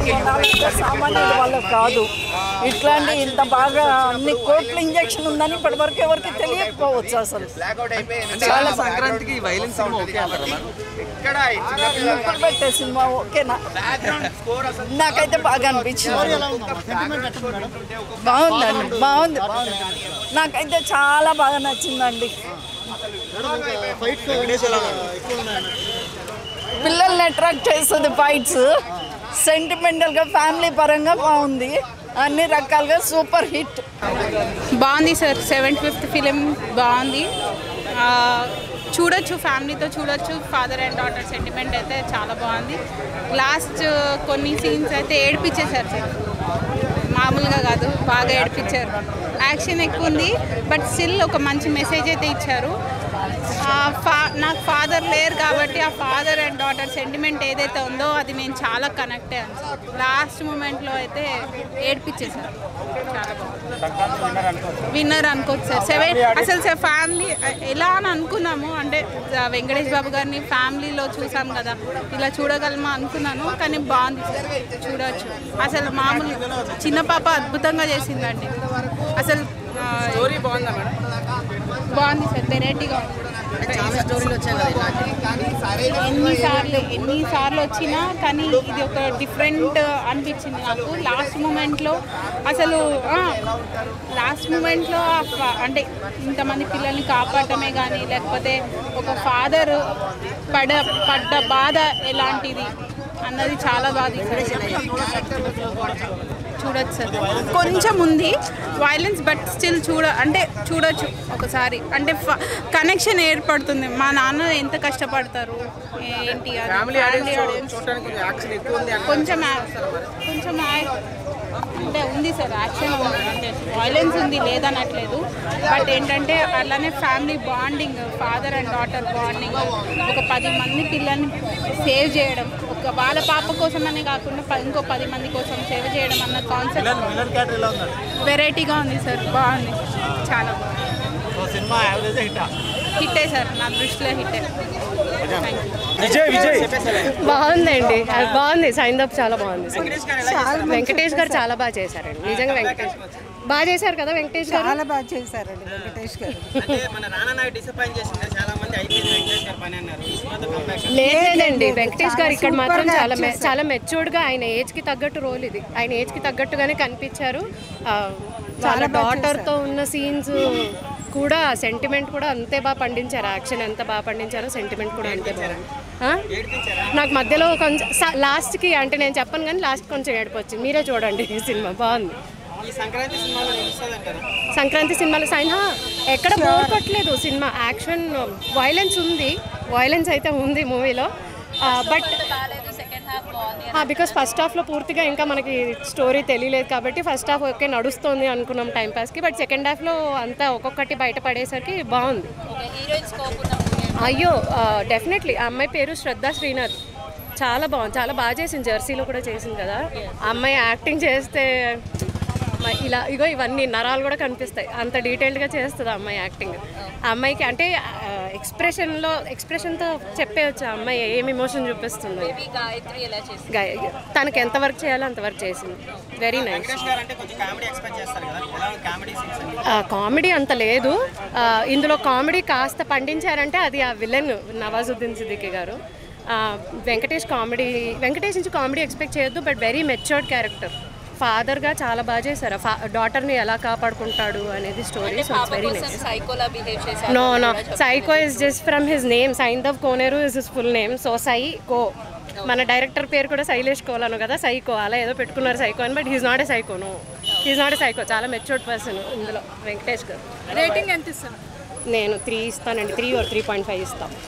ఇంత సామాన్యుల వల్ల కాదు ఇట్లాంటి ఇంత బాగా అన్ని కోట్ల ఇంజక్షన్ ఉందని ఇప్పటివరకు ఎవరికి తెలియకపోవచ్చు అసలు చాలా సంక్రాంతికి వైలెన్స్ సినిమా ఓకే అంటారా మేడం ఇప్పుడు పెట్టే సినిమా ఓకేనా నాకైతే బాగా అనిపించింది బాగుందండి బాగుంది బాగుంది నాకైతే చాలా బాగా నచ్చిందండి పిల్లల్ని అట్రాక్ట్ చేస్తుంది ఫైట్స్ సెంటిమెంటల్గా ఫ్యామిలీ పరంగా బాగుంది అన్ని రకాలుగా సూపర్ హిట్ బాగుంది సార్ సెవెంత్ ఫిఫ్త్ ఫిలిం బాగుంది ఆ, చూడొచ్చు ఫ్యామిలీతో చూడొచ్చు ఫాదర్ అండ్ డాటర్ సెంటిమెంట్ అయితే చాలా బాగుంది లాస్ట్ కొన్ని సీన్స్ అయితే ఏడిపించేశారు సార్ మామూలుగా కాదు బాగా ఏడిపించారు యాక్షన్ ఎక్కువ ఉంది బట్ స్టిల్ ఒక మంచి మెసేజ్ అయితే ఇచ్చారు ఆ ఫా నాకు ఫాదర్ లేరు కాబట్టి ఆ ఫాదర్ అండ్ డాటర్ సెంటిమెంట్ ఏదైతే ఉందో అది నేను చాలా కనెక్ట్ అయ్యాను సార్ లాస్ట్ మూమెంట్లో అయితే ఏడిపించేశారు చాలా బాగుంది విన్నర్ అనుకోవచ్చు సార్ సెవెన్ అసలు సార్ ఫ్యామిలీ ఎలా అని అనుకున్నాము అంటే ఆ, వెంకటేష్ బాబు గారిని ఫ్యామిలీలో చూసాం కదా ఇలా చూడగలమా అనుకున్నాను కానీ బాగుంది సార్ చూడవచ్చు అసలు మామూలు చిన్న పాప అద్భుతంగా చేసిందండి అసలు స్టోరీ బాగుందా మేడం బాగుంది సార్ వెరైటీగా ఉంది ఎన్నిసార్లు ఎన్నిసార్లు వచ్చినా కానీ ఇది ఒక డిఫరెంట్ అనిపించింది నాకు లాస్ట్ మూమెంట్లో అసలు లాస్ట్ మూమెంట్లో అంటే ఇంతమంది పిల్లల్ని కాపాడటమే కానీ లేకపోతే ఒక ఫాదర్ పడ పడ్డ బాధ ఎలాంటిది అన్నది చాలా బాగా చూడొచ్చు సార్ కొంచెం ఉంది వైలెన్స్ బట్ స్టిల్ చూడ అంటే చూడొచ్చు ఒకసారి అంటే కనెక్షన్ ఏర్పడుతుంది మా నాన్న ఎంత కష్టపడతారు ఏంటి అది ఫ్యామిలీ family ఆడియన్స్ audience. చూడడానికి కొంచెం యాక్షన్ ఎక్కువ ఉంది కొంచెం యా- కొంచెం యా- అంటే ఉంది సార్ యాక్షన్ ఉంది అంటే వైలెన్స్ ఉంది లేదనట్లేదు బట్ ఏంటంటే అలానే family bonding father and daughter bonding ఒక పది మంది పిల్లల్ని సేవ్ చేయడం ఒక వాళ్ళ పాప కోసమనే కాకుండా ప- ఇంకో పది మంది కోసం సేవ్ చేయడం అన్న కాన్సెప్ట్ వెరైటీగా ఉంది సార్ బాగుంది చాలా బాగుంది సినిమా యావరేజ్ హిట్ హిట్టే సార్ నా దృష్టిలో హిట్టే థ్యాంక్ యూ విజయ్ విజయ్ బాగుందండి అది బాగుంది సైందప్ చాలా బాగుంది వెంకటేష్ గారు చాలా బాగా చేశారండి నిజంగా వెంకటేష్ బాగా చేశారు కదా వెంకటేష్ గారు చాలా బాగా చేశారండి వెంకటేష్ గారు అంటే మన నాన్న నాకు డిసప్పాయింట్ చేసింది చాలా మంది అయిపోయింది వెంకటేష్ గారి పని అన్నారు ఈ సినిమాతో కంబ్యాక్ లేదండి వెంకటేష్ గారు ఇక్కడ మాత్రం చాలా మె- చాలా మెచ్యూర్డ్ గా ఆయన ఏజ్ కి తగ్గట్టు రోల్ ఇది ఆయన ఏజ్ కి తగ్గట్టుగానే కనిపించారు ఆ, వాళ్ళ డాటర్ తో ఉన్న సీన్స్ కూడా సెంటిమెంట్ కూడా అంతే బాగా పండించారు యాక్షన్ ఎంత బాగా పండించారో సెంటిమెంట్ కూడా అంతే బాగుంది ఆ? నాకు మధ్యలో కొంచెం లాస్ట్కి అంటే నేను చెప్పను కానీ లాస్ట్ కొంచెం ఏడుపు వచ్చింది మీరే చూడండి ఈ సినిమా బాగుంది ఈ సంక్రాంతి సినిమాలో నిలుస్తుంది అంటారా సంక్రాంతి సినిమాలో సైన్ హా, ఎక్కడ బోర్ కొట్టలేదు సినిమా యాక్షన్ వైలెన్స్ ఉంది వైలెన్స్ అయితే ఉంది మూవీలో బట్ బికాస్ ఫస్ట్ హాఫ్లో పూర్తిగా ఇంకా మనకి స్టోరీ తెలియలేదు కాబట్టి ఫస్ట్ హాఫ్ ఓకే నడుస్తుంది అనుకున్నాం టైం పాస్కి బట్ సెకండ్ హాఫ్లో అంతా ఒక్కొక్కటి బయటపడేసరికి బాగుంది అయ్యో డెఫినెట్లీ ఆ అమ్మాయి పేరు శ్రద్ధ శ్రీనాథ్ చాలా బాగుంది చాలా బాగా చేసింది జెర్సీలో కూడా చేసింది కదా ఆ అమ్మాయి యాక్టింగ్ చేస్తే మ- ఇలా ఇగో ఇవన్నీ నరాలు కూడా కనిపిస్తాయి అంత డీటెయిల్డ్గా చేస్తుంది ఆ అమ్మాయి యాక్టింగ్ ఆ అమ్మాయికి అంటే ఎక్స్ప్రెషన్లో ఎక్స్ప్రెషన్తో చెప్పేయచ్చు ఆ అమ్మాయి ఏం ఎమోషన్ చూపిస్తుంది గాయ- తనకి ఎంత వర్క్ చేయాలో అంత వర్క్ చేసింది వెరీ నైస్ వెంకటేష్ గారు అంటే కొంచెం కామెడీ ఎక్స్పెక్ట్ చేస్తారు కదా ఎలా కామెడీ సీన్స్ అన్ని కామెడీ అంత లేదు ఆ, ఇందులో కామెడీ కాస్త పండించారంటే అది ఆ విలన్ నవాజుద్దీన్ సిద్దికి గారు ఆ, వెంకటేష్ కామెడీ వెంకటేష్ నుంచి కామెడీ ఎక్స్పెక్ట్ చేయొద్దు బట్ వెరీ మెచ్యూర్డ్ క్యారెక్టర్ ఫాదర్గా చాలా బాగా చేశారు ఫా డాటర్ని ఎలా కాపాడుకుంటాడు అనేది story so it's very nice సైకోలా బిహేవ్ చేశారు no no psycho is just from his name Saindhav Koneru is his full name so psycho మన డైరెక్టర్ పేరు కూడా శైలేష్ కోలను కదా సైకో అలా ఏదో పెట్టుకున్నారు సైకో అని but he's not a psycho no he's not a psycho చాలా మెచ్యూర్డ్ పర్సన్ ఇందులో వెంకటేష్ గారు రేటింగ్ ఎంత ఇస్తారు నేను త్రీ ఇస్తానండి three or three point five ఇస్తాను